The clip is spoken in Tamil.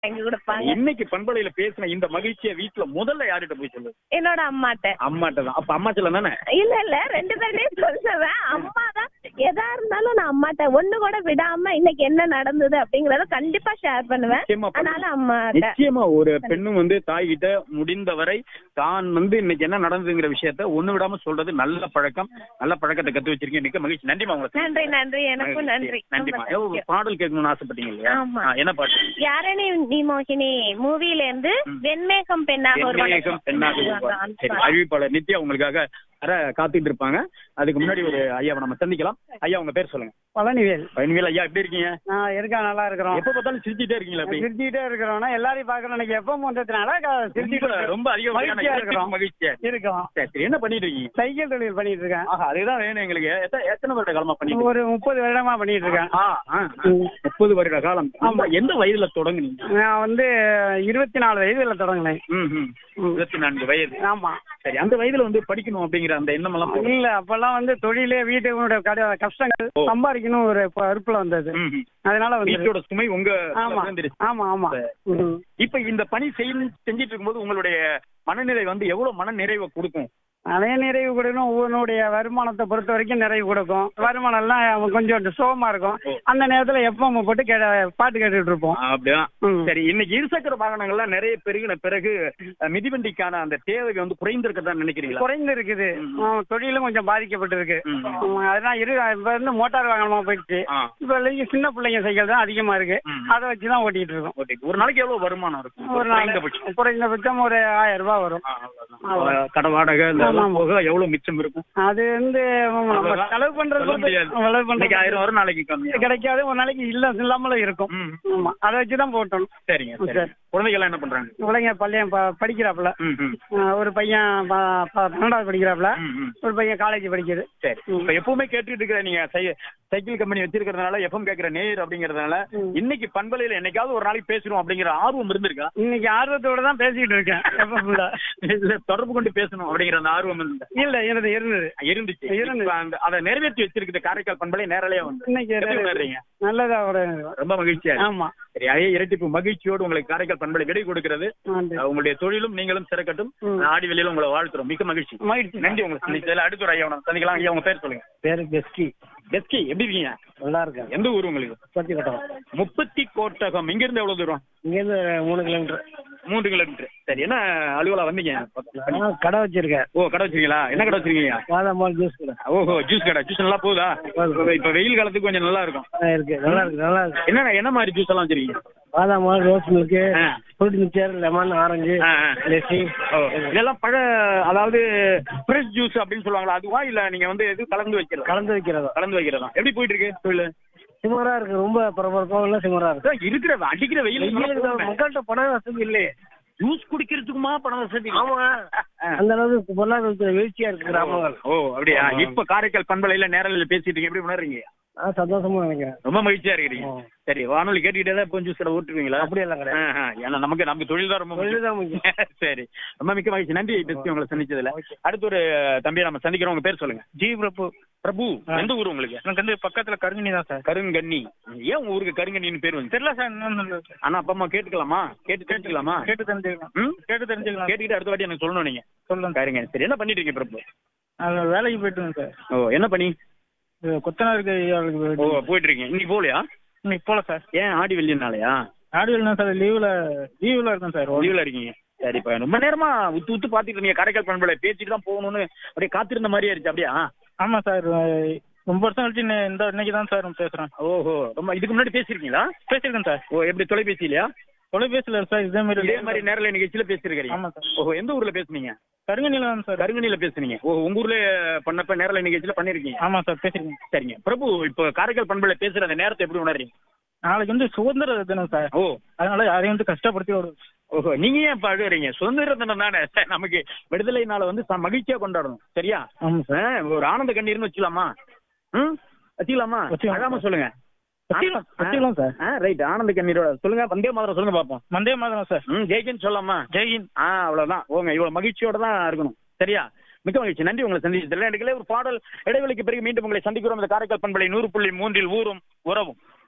வாங்கி கொடுப்பாங்க இன்னைக்கு பண்பலையில பேசின இந்த மகிழ்ச்சியை வீட்டுல முதல்ல யார்கிட்ட போய் சொல்லு என்னோட அம்மாட்ட அம்மாட்ட தான் அப்ப அம்மா சொல்ல தானே இல்ல இல்ல ரெண்டு பேர்லயும் சொல்லுவேன் அம்மா தான் எதா இருந்தாலும் நான் அம்மாட்ட ஒண்ணு கூட விடாம இன்னைக்கு என்ன நடந்தது அப்படிங்கறத கண்டிப்பா ஷேர் பண்ணுவேன் நிச்சயமா பண்ணுங்க. அதனால அம்மாட்ட நிச்சயமா ஒரு பெண்ணும் வந்து தாய்கிட்ட முடிந்தவரை தான் வந்து இன்னைக்கு என்ன நடந்ததுங்கிற விஷயத்த ஒண்ணு விடாம சொல்றது நல்ல பழக்கம் நல்ல பழக்கத்தை கத்து வச்சிருக்கீங்க மிக்க மகிழ்ச்சி நன்றிமா உங்களுக்கு நன்றி நன்றி எனக்கும் நன்றி நன்றிமா ரொம்ப ஏதோ thank ஒரு you. பாடல் கேட்கணும்னு ஆசைப்பட்டீங்க இல்லையா ஆமா. ஆ, என்ன பாட்டு யாரணி நீ மோகினி மூவில இருந்து ம். வெண்மேகம் பெண்ணாக ஒரு வெண்மேகம் பெண்ணாக உருவார். அந்த சரி பாட்டு. அறிவிப்பாளர் நித்யா உங்களுக்காக வர காத்துட்டு இருப்பாங்க அதுக்கு முன்னாடி ஒரு ஐயாவை நம்ம சந்திக்கலாம் ஐயா உங்க பேர் சொல்லுங்க பழனிவேல் பயன்வேல் ஐயா எப்படி இருக்கீங்க நான் இருக்கா நல்லா இருக்கிறோம் எப்ப பார்த்தாலும் சிரிச்சிட்டே இருக்கீங்களா அப்படி சிரிச்சுக்கிட்டே இருக்கிறோம்னா எல்லாரையும் பாக்குறோம் இன்னைக்கு எப்ப வந்ததுனால க- சிரிச்சுட்டு ரொம்ப- ரொம்ப அதிகமான மகிழ்ச்சியா இருக்கிறோம் மகிழ்ச்சியா இருக்கோம் சரி சரி என்ன பண்ணிட்டு இருக்கீங்க சைக்கிள் தொழில் பண்ணிட்டு இருக்கேன் ஆஹா அதுதான் வேணும் எங்களுக்கு எத்த- எத்தனை வருட காலமா பண்ணிட்டு ஒரு முப்பது வருடமா பண்ணிட்டு இருக்கேன் ஆ, ஆ, ஆ. முப்பது வருட காலம் ஆமா எந்த வயதுல தொடங்குனீங்க நான் வந்து இருபத்தி நாலு வயதுல தொடங்கினேன் ம், ம். இருபத்தி நான்கு வயது ஆமா சரி அந்த வயதுல வந்து படிக்கணும் அப்படிங்கிற அந்த எண்ணம் எல்லாம் போகல. இல்ல அப்பெல்லாம் வந்து தொழிலே வீட்டுடைய கட கஷ்டங்கள் ஓ. சம்பாதிக்கணும் ஒரு பருப்புல வந்தது ம், ம். அதனால வந்து வீட்டோட சுமை உங்க ஆமா விழுந்துருச்சு. ஆமா ஆமா ம். இப்ப இந்த பணி செய்ய செஞ்சிட்டு இருக்கும்போது உங்களுடைய மனநிலை வந்து எவ்வளவு மன நிறைவை கொடுக்கும் அதே நிறைவு கொடுக்கணும் ஒவ்வொன்றுடைய வருமானத்தை பொறுத்த வரைக்கும் நிறைவு கொடுக்கும் வருமானம் எல்லாம் கொஞ்சம் சோகமா இருக்கும் அந்த நேரத்துல எப்பவும் போட்டு கே பாட்டு கேட்டுட்டு இருப்போம் அப்படிதான் ம். சரி இன்னைக்கு இருசக்கர வாகனங்கள்லாம் நிறைய பெருகின பிறகு அஹ், மிதிவண்டிக்கான அந்த தேவை வந்து குறைந்திருக்கதான் நினைக்கிறீங்களா குறைந்து இருக்குது ஆ, தொழிலும் கொஞ்சம் பாதிக்கப்பட்டிருக்கு ம். ம், அதெல்லாம் இரு இப்ப இருந்து மோட்டார் வாகனமா போயிடுச்சு ஆ. இப்ப இல்லைங்க சின்ன பிள்ளைங்க சைக்கிள் தான் அதிகமா இருக்கு ம். அதை வச்சுதான் ஓட்டிட்டு இருக்கோம் ஓகே ஒரு நாளைக்கு எவ்வளவு வருமானம் இருக்கும் ஒரு நாள் குறைந்தபட்சம். குறைந்தபட்சம் ஒரு ஆயிரம் ரூபாய் வரும் ஆ, அவ்வளவுதான். அஹ், கடை வாடகை இந்த ஆமா, எல்லாம் போக எவ்வளவு மிச்சம் இருக்கும் அது வந்து நம்ம அவ்வளவுதான். செலவு பண்றது சொல்ல முடியாது. பொறுத்து- செலவு இன்னைக்கு ஆயிரம் பண்றது வரும் நாளைக்கு கம்மி கிடைக்காது ஒரு நாளைக்கு இல்ல இல்லாமலும் இருக்கும் ம். ஆமா அதை வச்சுதான் போட்டணும் சரிங்க சரி சரி. குழந்தைகள் என்ன பண்றாங்க பிள்ளைங்க பள்ளியம் ப- படிக்கிறாப்புல ம், ம். ஆ, ஒரு பையன் ப- ப- பன்னெண்டாவது படிக்கிறாப்புல ம், ம். ஒரு பையன் காலேஜ் படிக்குது சரி இப்ப எப்பவுமே கேட்டுட்டு இருக்கிற நீங்க சை- சைக்கிள் கம்பெனி வச்சிருக்கிறதுனால எஃப்எம் கேட்கிற நேர் அப்படிங்கறதுனால ம். இன்னைக்கு பண்பலையில என்னைக்காவது ஒரு நாளைக்கு பேசணும் அப்படிங்கிற ஆர்வம் இருந்திருக்கா இன்னைக்கு ஆர்வத்தோட தான் பேசிட்டு இருக்கேன் எப்ப full ஆ. இல்ல தொடர்பு கொண்டு பேசணும் அப்படிங்கிற அந்த ஆர்வம் இருந்தா இல்ல இருந்தது இருந்தது இருந்துச்சு இருந்தது. இப்ப அந்த அதை நிறைவேற்றி வச்சிருக்குது காரைக்கால் பண்பலை நேரலையா வந்து இன்னைக்கு எப்படி நிறைய- உணர்றீங்க நல்லதா ஒரு ரொம்ப மகிழ்ச்சியா இருக்கு. ஆமா சரி அதே இரட்டிப்பு மகிழ்ச்சியோடு உங்களுக்கு காரைக்கால் பண்பலை விடை கொடுக்கிறது நன்றி. அஹ் உங்களுடைய தொழிலும் நீங்களும் சிறக்கட்டும் ம். ஆடி வெளியில உங்களை வாழ்த்துறோம் மிக்க மகிழ்ச்சி மகிழ்ச்சி நன்றி உங்களுக்கு சந்திச்சதுல அடுத்த ஒரு ஐயா உங்களை சந்திக்கலாம் ஐயா உங்க பேர் சொல்லுங்க பேரு பெஸ்கி எஸ்கி எப்படி இருக்கீங்க நல்லா இருக்கேன் எந்த ஊர் உங்களுக்கு பத்தி கட்டம் முப்பத்தி கோட்டகம் இங்க இருந்து எவ்வளவு தூரம் இங்க இருந்து மூணு கிலோமீட்டர் மூன்று கிலோமீட்டர் சரி என்ன அலுவலா வந்தீங்க கடை வச்சிருக்கேன் ஓ கடை வச்சிருக்கீங்களா என்ன கடை வச்சிருக்கீங்க பாதாமால் ஜூஸ் கடை ஓஹோ ஜூஸ் கடை ஜூஸ் நல்லா போகுதா இப்ப வெயில் காலத்துக்கு கொஞ்சம் நல்லா இருக்கும் இருக்கு நல்லா இருக்கு நல்லா இருக்கு என்ன என்ன மாதிரி ஜூஸ் எல்லாம் வச்சிருக்கீங்க பாதாமால் ரோஸ் மில்க்கு ஆ. ஃப்ரூட் மிக்சர் லெமன் ஆரஞ்சு ஆ, ஆ. லெசி ஓ, இதெல்லாம் பழ அதாவது ஃப்ரெஷ் ஜூஸ் அப்படின்னு சொல்லுவாங்களா அதுவா இல்ல நீங்க வந்து எது கலந்து வைக்கிறதா கலந்து வைக்கிறதா கலந்து வைக்கிறதா எப்படி போயிட்டு இருக்கு தொழில் சிமரா இருக்கு ரொம்ப பரபரப்பாக இல்ல சிமரா இருக்கு அதான் இருக்கிற அடிக்கிற வெயில் மக்கள்கிட்ட பண வசதி இல்லையே ஜூஸ் குடிக்கிறதுக்குமா பணம் வசதி ஆமா அந்த அளவுக்கு பொருளாதாரத்துல வீழ்ச்சியா இருக்கு கிராமங்கள் ஓ அப்படியா இப்ப காரைக்கால் பண்பலையில நேரலையில பேசிட்டு இருக்கீங்க எப்படி உணர்றீங்க நான் சந்தோஷமா நினைக்கிறேன் ரொம்ப மகிழ்ச்சியா இருக்கிறீங்க சரி வானொலி கேட்டுக்கிட்டே தான் இப்போ ஜூஸ் கடை ஓட்டுருவீங்களா அப்படி எல்லாம் கிடையாது ஆ, ஆ. ஏன்னா நமக்கு நமக்கு தொழில் தான் ரொம்ப முக்கியம். தொழில் தான் முக்கியம். சரி ரொம்ப மிக்க மகிழ்ச்சி நன்றி பேசி உங்களை சந்திச்சதுல அடுத்து ஒரு தம்பியை நம்ம சந்திக்கிறோம் உங்க பேர் சொல்லுங்க ஜி பிரபு பிரபு எந்த ஊர் உங்களுக்கு எனக்கு வந்து பக்கத்துல கருங்கனி தான் சார் கருங்கண்ணி ஏன் உங்க ஊருக்கு கருங்கண்ணின்னு பேர் வந்து தெரியல சார் என்ன ஆனா அப்பா அம்மா கேட்டுக்கலாமா கேட்டு தெரிஞ்சுக்கலாமா கேட்டு தெரிஞ்சுக்கலாம் ம்? கேட்டு தெரிஞ்சுக்கலாம் கேட்டுக்கிட்டு அடுத்த வாட்டி எனக்கு சொல்லணும் நீங்க சொல்லுங்க கருங்க சரி என்ன பண்ணிட்டு இருக்கீங்க பிரபு அது வேலைக்கு போயிட்டு சார் ஓ என்ன பண்ணி கொத்தனாருக்கு ஓ போயிட்டு இருக்கீங்க இன்னைக்கு போகலையா இன்னைக்கு போல சார் ஏன் ஆடி வெள்ளினாலயா ஆடியோ சார் லீவ்ல லீவ்ல இருக்கேன் சார் லீவ்ல இருக்கீங்க சரி இப்ப ரொம்ப நேரமா உத்து உத்து பாத்துட்டு இருந்தீங்க காரைக்கால் பண்பலை பேசிட்டு தான் போகணும்னு அப்படியே காத்திருந்த மாதிரியே இருந்துச்சு அப்படியா ஆமா சார் ரொம்ப வருஷம் கழிச்சு இன்ன- இந்த இன்னைக்கு தான் சார் பேசுறேன் ஓஹோ ரொம்ப இதுக்கு முன்னாடி பேசிருக்கீங்களா பேசியிருக்கேன் சார் ஓ எப்படி தொலைபேசியிலயா தொலைபேசியில் சார் இதே மாதிரி இதே மாதிரி நேரல நிகழ்ச்சியில பேசிருக்கீங்க ஆமா சார் ஓஹோ எந்த ஊர்ல பேசுனீங்க கருங்கனில தான் சார் கருங்கனில பேசுனீங்க ஓ உங்க ஊர்ல பண்ணப்ப நேரல நிகழ்ச்சியில பண்ணிருக்கீங்க ஆமா சார் பேசியிருக்கேன் சரிங்க பிரபு இப்ப காரைக்கால் பண்பலை பேசுற அந்த நேரத்தை எப்படி உணர்றீங்க நாளைக்கு வந்து சுதந்திர தினம் சார் ஓ அதனால யாரையும் வந்து கஷ்டப்படுத்தி ஒரு ஓஹோ நீங்க ஏன் இப்ப அழுகுறீங்க சுதந்திர தினம் தானே நமக்கு விடுதலை நாளை வந்து ச- மகிழ்ச்சியா கொண்டாடணும் சரியா ஆமா சார் ஆ, ஒரு ஆனந்த கண்ணீர்னு வச்சுக்கலாமா ம் வச்சுக்கலாமா வச்சுக்கலாம். அழாம சொல்லுங்க வச்சுக்கலாம், வச்சுக்கலாம் சார். ஆ ரைட் ஆனந்த கண்ணீரோட சொல்லுங்க வந்தே மாதிரி சொல்லுங்க பாப்போம் மந்தே மாதம் சார் ம் ஜெய்கின் சொல்லலாமா ஜெய்ஹிந்த் ஆ அவ்வளவுதான் ஓங்க இவ்வளவு மகிழ்ச்சியோட தான் இருக்கணும் சரியா மிக்க மகிழ்ச்சி நன்றி உங்களை சந்திச்சதுல எனக்கு ஒரு பாடல் இடைவெளிக்கு பிறகு மீண்டும் உங்களை சந்திக்கிறோம் இந்த காரைக்கால் பண்பலை நூறு புள்ளி மூன்றில் ஊரும் உறவும்